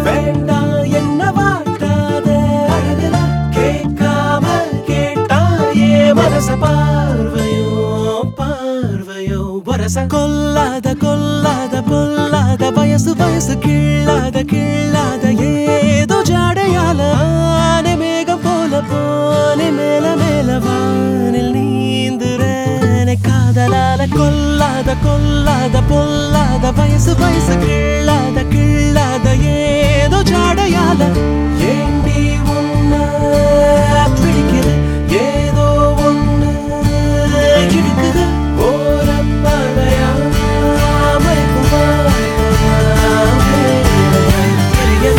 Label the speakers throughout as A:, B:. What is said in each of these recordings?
A: வேண்டாம் என்ன வாட்டாத அழகுல கேட்காம கேட்டாயே மனச பார்வையோ பார்வையோ வரச கொல்லாத கொல்லாத பொல்லாத வயசு வயசு கிள்ளாத கிள்ளாத ஏதோ ஜாடையால ஆனை மேகம் போல போனே மேல மேல வானில் நீந்துறேனே காதலால கொல்லாத கொல்லாத பொல்லாத வயசு வயசு கிள்ளாத கிள்ளாத ஏதோ ஜாடையால ஏண்டி உன்ன பிடிக்குது ஏதோ ஒண்ணு இழுக்குது ஓர பார்வையா மறைக்கும் பார்வையா தெரியல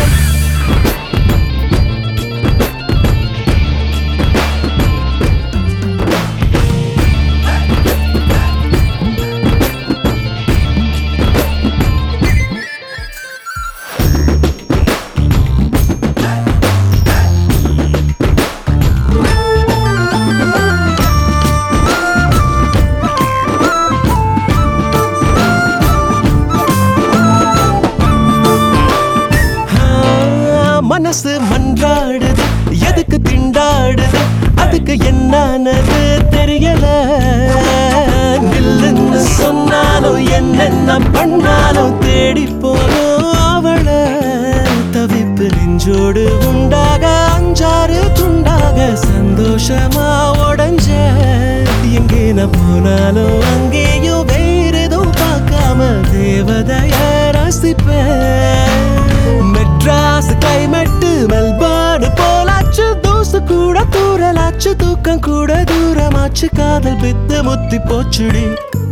A: ஆ, மனசு மன்றாடுது எதுக்கு திண்டாடுது அதுக்கு என்னானது தெரியல நில்லுன்னு சொன்னாலும் என்னென்ன பண்ணாலும் தேடி போகும் அவளை தவிப்பு நெஞ்சோடு உண்டாக அஞ்சாறு துண்டாக சந்தோஷமா உடஞ்ச எங்கே நான் போனாலும் அங்கேயும் வேற எதுவும் பார்க்காம தேவதைய ரசிப்பேன் மெட்ராஸ் கிளைமேட் மெல்பர்ன் போலாச்சு தூசு கூட தூரலாச்சு தூக்கம் கூட தூரமாச்சு காதல் பித்து முத்தி போச்சுடி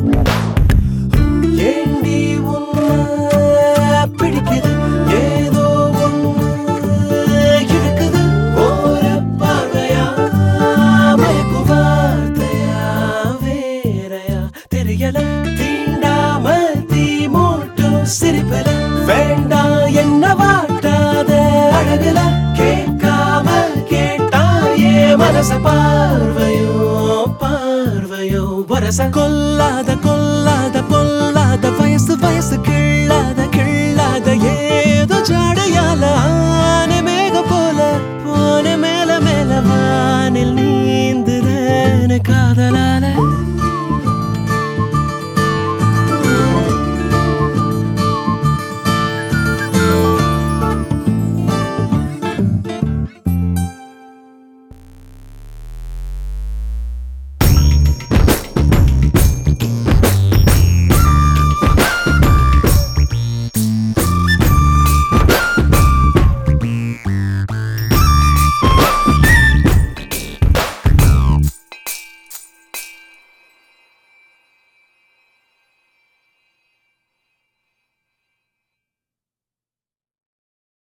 A: ஏண்டி உன்னை பிடிக்குது ஏதோ ஒண்ணு இழுக்குது ஓர பார்வையா மயக்கும் வார்த்தையா வேறையா தெரியல தீண்டாம தீ மூட்டும் சிரிப்பல வேண்டாம் என்ன வாட்டாத அழகுல கேட்காம கேட்டாயே மனச பார்வையோ பார்வையோ வரச கொல்லாத